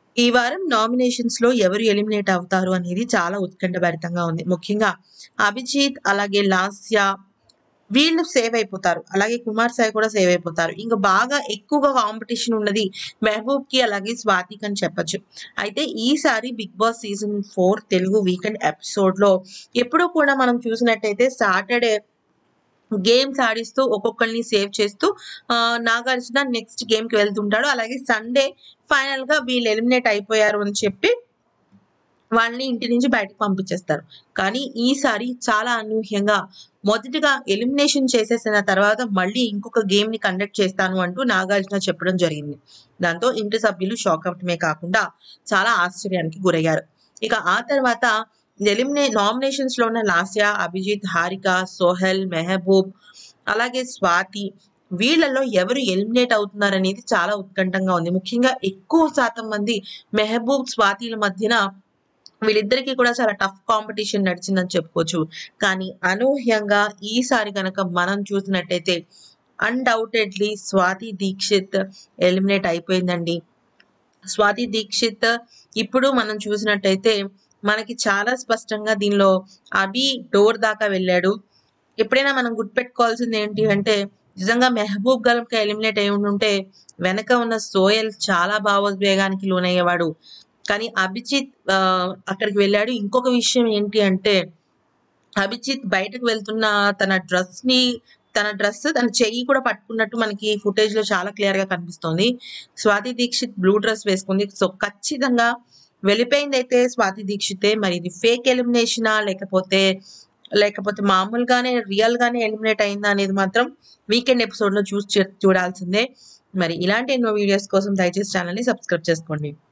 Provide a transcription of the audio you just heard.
ఈ వారం నామినేషన్స్ లో ఎవరు ఎలిమినేట్ అవుతారు అనేది చాలా ఉత్కంఠభరితంగా ఉంది ముఖ్యంగా అభిజిత్ అలాగే లాస్య వీళ్ళు సేవ్ అయిపోతారు అలాగే కుమార్ సాయి కూడా సేవ్ అయిపోతారు ఇంకా బాగా ఎక్కువగా కాంపిటీషన్ ఉన్నది మెహబూబ్ కి అలాగే స్వాతికి అని చెప్పొచ్చు అయితే ఈసారి Bigg Boss season four Telugu weekend episode లో ఎప్పుడూ కూడా మనం చూసినట్టయితే సాటర్డే గేమ్స్ ఆడిస్తూ ఒక్కొక్కరిని సేవ్ చేస్తూ ఆ, నాగార్జున నెక్స్ట్ గేమ్ కి వెళ్తుంటాడు అలాగే సండే ఫైనల్ గా వీళ్ళు ఎలిమినేట్ అయిపోయారు అని చెప్పి వాళ్ళని ఇంటి నుంచి బయటకు పంపించేస్తారు కానీ ఈసారి చాలా అనూహ్యంగా మొదటిగా ఎలిమినేషన్ చేసేసిన తర్వాత మళ్ళీ ఇంకొక గేమ్ ని కండక్ట్ చేస్తాను అంటూ నాగార్జున చెప్పడం జరిగింది దాంతో ఇంటి సభ్యులు షాక్ అవటమే కాకుండా చాలా ఆశ్చర్యానికి గురయ్యారు ఇక ఆ తర్వాత ఎలిమినే నామినేషన్స్ లో ఉన్న లాస్య అభిజిత్ హారిక సోహెల్ మెహబూబ్ అలాగే స్వాతి వీళ్ళలో ఎవరు ఎలిమినేట్ అవుతున్నారు అనేది చాలా ఉత్కంఠంగా ఉంది ముఖ్యంగా ఎక్కువ శాతం మంది మెహబూబ్ స్వాతిల మధ్యన వీళ్ళిద్దరికీ కూడా చాలా టఫ్ కాంపిటీషన్ నడిచిందని చెప్పుకోవచ్చు కానీ అనూహ్యంగా ఈసారి కనుక మనం చూసినట్టయితే అన్డౌటెడ్లీ స్వాతి దీక్షిత్ ఎలిమినేట్ అయిపోయిందండి స్వాతి దీక్షిత్ ఇప్పుడు మనం చూసినట్టయితే మనకి చాలా స్పష్టంగా దీనిలో అభి డోర్ దాకా వెళ్ళాడు ఎప్పుడైనా మనం గుర్తుపెట్టుకోవాల్సింది ఏంటి అంటే నిజంగా మెహబూబ్ గల్కి ఎలిమినేట్ అయి ఉంటే వెనక ఉన్న సోయల్ చాలా భావోద్వేగానికి లోనయ్యేవాడు కానీ అభిజిత్ ఆ, అక్కడికి వెళ్ళాడు ఇంకొక విషయం ఏంటి అంటే అభిజిత్ బయటకు వెళ్తున్న తన డ్రెస్ ని తన డ్రెస్ తన చెయ్యి కూడా పట్టుకున్నట్టు మనకి ఫుటేజ్ లో చాలా క్లియర్ గా కనిపిస్తోంది స్వాతి దీక్షిత్ బ్లూ డ్రెస్ వేసుకుంది సో ఖచ్చితంగా వెళ్ళిపోయింది అయితే స్వాతి దీక్షితే మరి ఇది ఫేక్ ఎలిమినేషనా లేకపోతే లేకపోతే మామూలుగానే రియల్ గానే ఎలిమినేట్ అయిందా అనేది మాత్రం వీకెండ్ ఎపిసోడ్ లో చూసి చూడాల్సిందే మరి ఇలాంటి ఎన్నో వీడియోస్ కోసం దయచేసి ఛానల్ ని సబ్స్క్రైబ్ చేసుకోండి